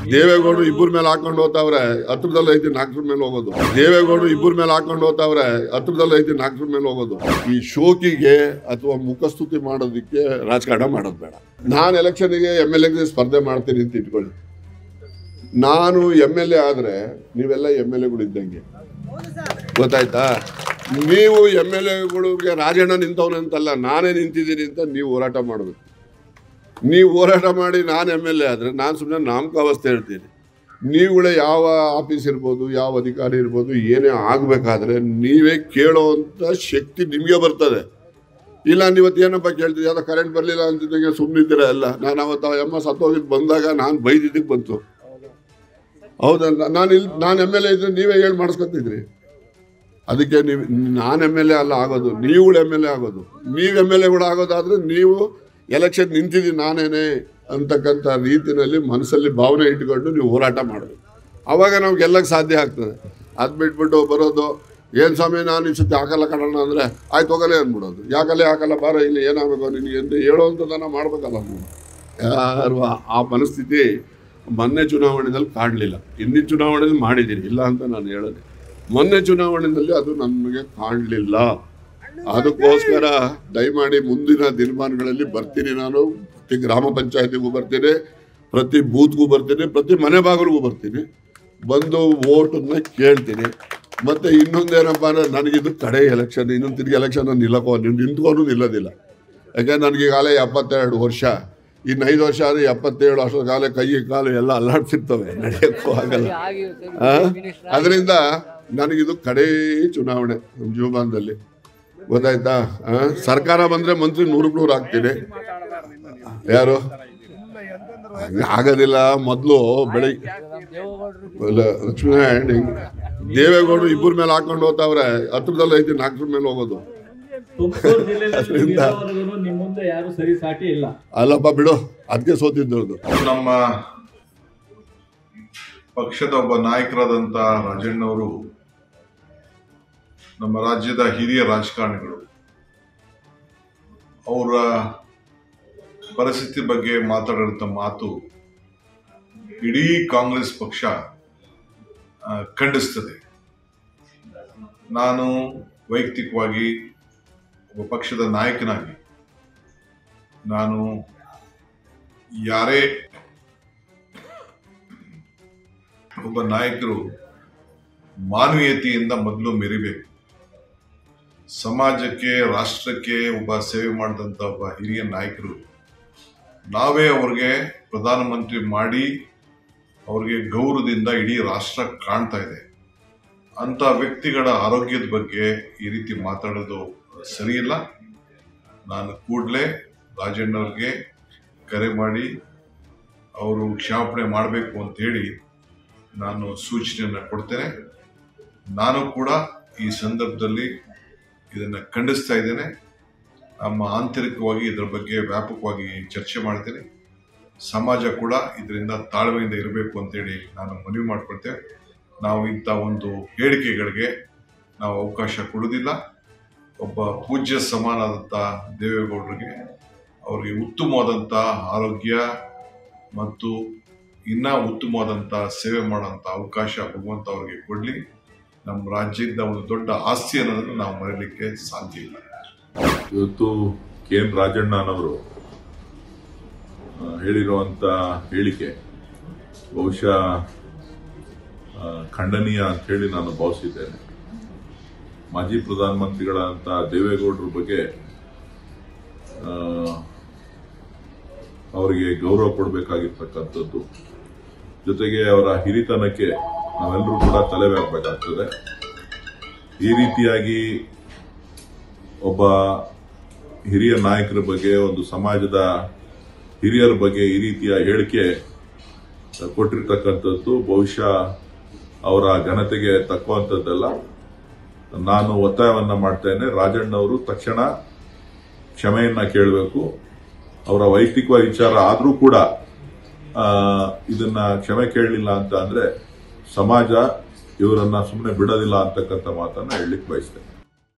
ದೇವೇಗೌಡರು ಇಬ್ಬರ ಮೇಲೆ ಹಾಕೊಂಡು ಹೋಗ್ತಾವ್ರೆ ಹತ್ರದಲ್ಲಿ ಐತಿ ನಾಲ್ಕರ ಮೇಲೆ ಹೋಗೋದು ದೇವೇಗೌಡರು ಇಬ್ಬರ ಮೇಲೆ ಹಾಕೊಂಡು ಹೋಗ್ತಾವ್ರೆ ಹತ್ರದಲ್ಲಿ ಐತಿ ನಾಲ್ಕರ ಮೇಲೆ ಹೋಗೋದು ಈ ಶೋಕಿಗೆ ಅಥವಾ ಮುಖಸ್ತುತಿ ಮಾಡೋದಕ್ಕೆ ರಾಜಕಾರಣ ಮಾಡೋದು ಬೇಡ ನಾನು ಎಲೆಕ್ಷನ್ಗೆ ಎಮ್ ಎಲ್ ಎಗೆ ಸ್ಪರ್ಧೆ ಮಾಡ್ತೀನಿ ಅಂತ ಇಟ್ಕೊಳ್ಳಿ ನಾನು ಎಮ್ ಎಲ್ ಎ ಆದರೆ ನೀವೆಲ್ಲ ಎಮ್ ಎಲ್ ಎಗಳು ಇದ್ದಂಗೆ ಗೊತ್ತಾಯ್ತಾ ನೀವು ಎಮ್ ಎಲ್ ಎಗಳಿಗೆ ರಾಜಣ್ಣ ನಿಂತವನೆ ಅಂತಲ್ಲ ನಾನೇ ನಿಂತಿದ್ದೀನಿ ಅಂತ ನೀವು ಹೋರಾಟ ಮಾಡಬೇಕು ನೀವು ಹೋರಾಟ ಮಾಡಿ ನಾನು ಎಮ್ ಎಲ್ ಎ ಆದರೆ ನಾನು ಸುಮ್ಮನೆ ನಾಮಕಾವಸ್ಥೆ ಹೇಳ್ತೀನಿ ನೀವುಗಳೇ ಯಾವ ಆಫೀಸ್ ಇರ್ಬೋದು ಯಾವ ಅಧಿಕಾರಿ ಇರ್ಬೋದು ಏನೇ ಆಗಬೇಕಾದ್ರೆ ನೀವೇ ಕೇಳೋವಂಥ ಶಕ್ತಿ ನಿಮಗೆ ಬರ್ತದೆ ಇಲ್ಲ ನೀವತ್ತು ಏನಪ್ಪ ಕೇಳ್ತೀವಿ ಯಾವುದೋ ಕರೆಂಟ್ ಬರಲಿಲ್ಲ ಅಂತಿದ್ದಂಗೆ ಸುಮ್ಮನಿದ್ದೀರ ಎಲ್ಲ ನಾನು ಅವತ್ತು ಆ ಎಮ್ಮ ಸತ್ತೋಗಿದ್ದು ಬಂದಾಗ ನಾನು ಬೈದಿದ್ದಕ್ಕೆ ಬಂತು ಹೌದಾ ನಾನು ಇಲ್ಲಿ ನಾನು ಎಮ್ ಎಲ್ ಎ ಇದ್ರೆ ನೀವೇ ಹೇಳಿ ಮಾಡಿಸ್ಕೊತಿದ್ರಿ ಅದಕ್ಕೆ ನೀವು ನಾನು ಎಮ್ ಎಲ್ ಎ ಅಲ್ಲ ಆಗೋದು ನೀವುಗಳು ಎಮ್ ಎಲ್ ಎ ಆಗೋದು ನೀವು ಎಮ್ ಎಲ್ ಎಗಳು ಆಗೋದಾದ್ರೆ ನೀವು ಎಲೆಕ್ಷನ್ ನಿಂತಿದ್ದೀನಿ ನಾನೇನೆ ಅಂತಕ್ಕಂಥ ರೀತಿಯಲ್ಲಿ ಮನಸ್ಸಲ್ಲಿ ಭಾವನೆ ಇಟ್ಕೊಂಡು ನೀವು ಹೋರಾಟ ಮಾಡಬೇಕು ಆವಾಗ ನಾವು ಗೆಲ್ಲಕ್ಕೆ ಸಾಧ್ಯ ಆಗ್ತದೆ ಅದು ಬಿಟ್ಬಿಟ್ಟು ಬರೋದು ಏನು ಸ್ವಾಮಿ ನಾನು ಈ ಸತಿ ಹಾಕಲ್ಲ ಕಣಣ್ಣ ಅಂದರೆ ಆಯ್ತು ಹೋಗಲೇ ಅಂದ್ಬಿಡೋದು ಯಾಕಲ್ಲೇ ಹಾಕಲ್ಲ ಬಾರ ಇಲ್ಲಿ ಏನಾಗಬೇಕು ನಿನಗೆ ಅಂತ ಹೇಳೋವಂಥದ್ದನ್ನು ಮಾಡ್ಬೇಕಲ್ಲ ನೀವು ಯಾರು ಆ- ಆ ಮನಸ್ಥಿತಿ ಮೊನ್ನೆ ಚುನಾವಣೆಯಲ್ಲಿ ಕಾಣಲಿಲ್ಲ ಹಿಂದಿನ ಚುನಾವಣೆಯಲ್ಲಿ ಮಾಡಿದ್ದೀನಿ ಇಲ್ಲ ಅಂತ ನಾನು ಹೇಳೋದು ಮೊನ್ನೆ ಚುನಾವಣೆಯಲ್ಲಿ ಅದು ನಮಗೆ ಕಾಣಲಿಲ್ಲ ಅದಕ್ಕೋಸ್ಕರ ದಯಮಾಡಿ ಮುಂದಿನ ದಿನಮಾನಗಳಲ್ಲಿ ಬರ್ತೀನಿ ನಾನು ಪ್ರತಿ ಗ್ರಾಮ ಪಂಚಾಯತಿಗೂ ಬರ್ತೀನಿ ಪ್ರತಿ ಬೂತ್ಗೂ ಬರ್ತೀನಿ ಪ್ರತಿ ಮನೆ ಬಾಗಿಲಿಗೂ ಬರ್ತೀನಿ ಬಂದು ಓಟನ್ನ ಕೇಳ್ತೀನಿ ಮತ್ತೆ ಇನ್ನೊಂದೇನಪ್ಪ ಅಂದರೆ ನನಗಿದು ಕಡೆ ಎಲೆಕ್ಷನ್ ಇನ್ನೊಂದು ತಿರುಗಿ ಎಲೆಕ್ಷನ್ ನಿಲ್ಲಕೋ ನಿಂತ್ಕೊಂಡು ನಿಲ್ಲೋದಿಲ್ಲ ಯಾಕಂದ್ರೆ ನನಗೀಗಾಗಲೇ ಎಪ್ಪತ್ತೆರಡು ವರ್ಷ ಇನ್ನು ಐದು ವರ್ಷ ಆದರೆ ಎಪ್ಪತ್ತೇಳು ಅಷ್ಟೊತ್ತಿಗಾಗಲೇ ಕೈ ಕಾಲು ಎಲ್ಲ ಅಲ್ಲಾಡ್ತಿರ್ತವೆ ನಡೆಯೋಕ್ಕೂ ಆಗಲ್ಲ ಅದರಿಂದ ನನಗಿದು ಕಡೇ ಚುನಾವಣೆ ನಮ್ಮ ಜೀವಮಾನದಲ್ಲಿ ಗೊತ್ತಾಯ್ತಾ ಆ? ಸರ್ಕಾರ ಬಂದರೆ ಮಂತ್ರಿ ನೂರಕ್ಕೆ ನೂರು ಆಗ್ತೀನಿ ಯಾರು ಹಂಗೆ ಆಗೋದಿಲ್ಲ ಮೊದಲು ಬೆಳಿಗ್ಗೆ ಇಲ್ಲ, ಲಕ್ಷ್ಮೀನಾರಾಯಣ ಹಿಂಗ್ ದೇವೇಗೌಡರು ಇಬ್ಬರ ಮೇಲೆ ಹಾಕೊಂಡು ಹೋಗ್ತಾವ್ರೆ ಹತ್ರದಲ್ಲಿ ಐತಿ ನಾಲ್ಕರ ಮೇಲೆ ಹೋಗೋದು ತುಮಕೂರು ಜಿಲ್ಲೆಯಲ್ಲಿ ಅದ್ರಿಂದ- ಇರೋವರೆಗೂ ನಿಮ್ಮ ಮುಂದೆ ಯಾರು ಸರಿ ಸಾಟಿ ಇಲ್ಲ ಅಲ್ಲಪ್ಪ ಬಿಡು ಅದಕ್ಕೆ ಸೋತಿದ್ದವ್ರದ್ದು ನಮ್ಮ ಪಕ್ಷದ ಒಬ್ಬ ನಾಯಕರಾದಂಥ ರಾಜಣ್ಣವರು ನಮ್ಮ ರಾಜ್ಯದ ಹಿರಿಯ ರಾಜಕಾರಣಿಗಳು ಅವರ ಪರಿಸ್ಥಿತಿ ಬಗ್ಗೆ ಮಾತಾಡಿದಂಥ ಮಾತು ಇಡೀ ಕಾಂಗ್ರೆಸ್ ಪಕ್ಷ ಆ, ಖಂಡಿಸ್ತದೆ ನಾನು ವೈಯಕ್ತಿಕವಾಗಿ ಒಬ್ಬ ಪಕ್ಷದ ನಾಯಕನಾಗಿ ನಾನು ಯಾರೇ ಒಬ್ಬ ನಾಯಕರು ಮಾನವೀಯತೆಯಿಂದ ಮೊದಲು ಮೆರಿಬೇಕು ಸಮಾಜಕ್ಕೆ ರಾಷ್ಟ್ರಕ್ಕೆ ಒಬ್ಬ ಸೇವೆ ಮಾಡಿದಂಥ ಒಬ್ಬ ಹಿರಿಯ ನಾಯಕರು ನಾವೇ ಅವ್ರಿಗೆ ಪ್ರಧಾನಮಂತ್ರಿ ಮಾಡಿ ಅವ್ರಿಗೆ ಗೌರವದಿಂದ ಇಡೀ ರಾಷ್ಟ್ರ ಕಾಣ್ತಾ ಇದೆ ಅಂಥ ವ್ಯಕ್ತಿಗಳ ಆರೋಗ್ಯದ ಬಗ್ಗೆ ಈ ರೀತಿ ಮಾತಾಡೋದು ಸರಿಯಿಲ್ಲ ನಾನು ಕೂಡಲೇ ರಾಜಣ್ಣವ್ರಿಗೆ ಕರೆ ಮಾಡಿ ಅವರು ಕ್ಷಮಾಪಣೆ ಮಾಡಬೇಕು ಅಂತ ಹೇಳಿ ನಾನು ಸೂಚನೆಯನ್ನು ಕೊಡ್ತೇನೆ ನಾನು ಕೂಡ ಈ ಸಂದರ್ಭದಲ್ಲಿ ಇದನ್ನು ಖಂಡಿಸ್ತಾ ಇದ್ದೇನೆ ನಮ್ಮ ಆಂತರಿಕವಾಗಿ ಇದರ ಬಗ್ಗೆ ವ್ಯಾಪಕವಾಗಿ ಚರ್ಚೆ ಮಾಡ್ತೇನೆ ಸಮಾಜ ಕೂಡ ಇದರಿಂದ ತಾಳ್ಮೆಯಿಂದ ಇರಬೇಕು ಅಂತೇಳಿ ನಾನು ಮನವಿ ಮಾಡ್ಕೊಳ್ತೇವೆ ನಾವು ಇಂಥ ಒಂದು ಹೇಳಿಕೆಗಳಿಗೆ ನಾವು ಅವಕಾಶ ಕೊಡೋದಿಲ್ಲ ಒಬ್ಬ ಪೂಜ್ಯ ಸಮಾನಾದಂಥ ದೇವೇಗೌಡರಿಗೆ ಅವರಿಗೆ ಉತ್ತಮವಾದಂಥ ಆರೋಗ್ಯ ಮತ್ತು ಇನ್ನ ಉತ್ತಮವಾದಂಥ ಸೇವೆ ಮಾಡೋಂಥ ಅವಕಾಶ ಭಗವಂತ ಅವರಿಗೆ ಕೊಡಲಿ ನಮ್ಮ ರಾಜ್ಯದ ಒಂದು ದೊಡ್ಡ ಆಸ್ತಿ ಅನ್ನೋದನ್ನು ನಾವು ಮರೀಲಿಕ್ಕೆ ಸಾಧ್ಯ ಇಲ್ಲ ಇವತ್ತು ಕೆ ಎನ್ ರಾಜಣ್ಣನವರು ಆ, ಹೇಳಿರುವಂತ ಹೇಳಿಕೆ ಬಹುಶಃ ಆ, ಖಂಡನೀಯ ಅಂತ ಹೇಳಿ ನಾನು ಭಾವಿಸಿದ್ದೇನೆ ಮಾಜಿ ಪ್ರಧಾನಮಂತ್ರಿಗಳಂತ ದೇವೇಗೌಡರ ಬಗ್ಗೆ ಆ, ಅವರಿಗೆ ಗೌರವ ಕೊಡಬೇಕಾಗಿರ್ತಕ್ಕಂಥದ್ದು ಜೊತೆಗೆ ಅವರ ಹಿರಿತನಕ್ಕೆ ನಾವೆಲ್ಲರೂ ಕೂಡ ತಲೆ ಬಾಗಬೇಕಾಗ್ತದೆ ಈ ರೀತಿಯಾಗಿ ಒಬ್ಬ ಹಿರಿಯ ನಾಯಕರ ಬಗ್ಗೆ ಒಂದು ಸಮಾಜದ ಹಿರಿಯರ ಬಗ್ಗೆ ಈ ರೀತಿಯ ಹೇಳಿಕೆ ಕೊಟ್ಟಿರ್ತಕ್ಕಂಥದ್ದು ಬಹುಶಃ ಅವರ ಘನತೆಗೆ ತಕ್ಕುವಂಥದ್ದಲ್ಲ ನಾನು ಒತ್ತಾಯವನ್ನ ಮಾಡ್ತೇನೆ ರಾಜಣ್ಣವರು ತಕ್ಷಣ ಕ್ಷಮೆಯನ್ನ ಕೇಳಬೇಕು ಅವರ ವೈಯಕ್ತಿಕ ವಿಚಾರ ಆದರೂ ಕೂಡ ಆ, ಇದನ್ನ ಕ್ಷಮೆ ಕೇಳಲಿಲ್ಲ ಅಂತ ಅಂದ್ರೆ ಸಮಾಜ ಇವರನ್ನ ಸುಮ್ಮನೆ ಬಿಡೋದಿಲ್ಲ ಅಂತಕ್ಕಂಥ ಮಾತನ್ನ ಹೇಳಲಿಕ್ಕೆ ಬಯಸ್ತೇನೆ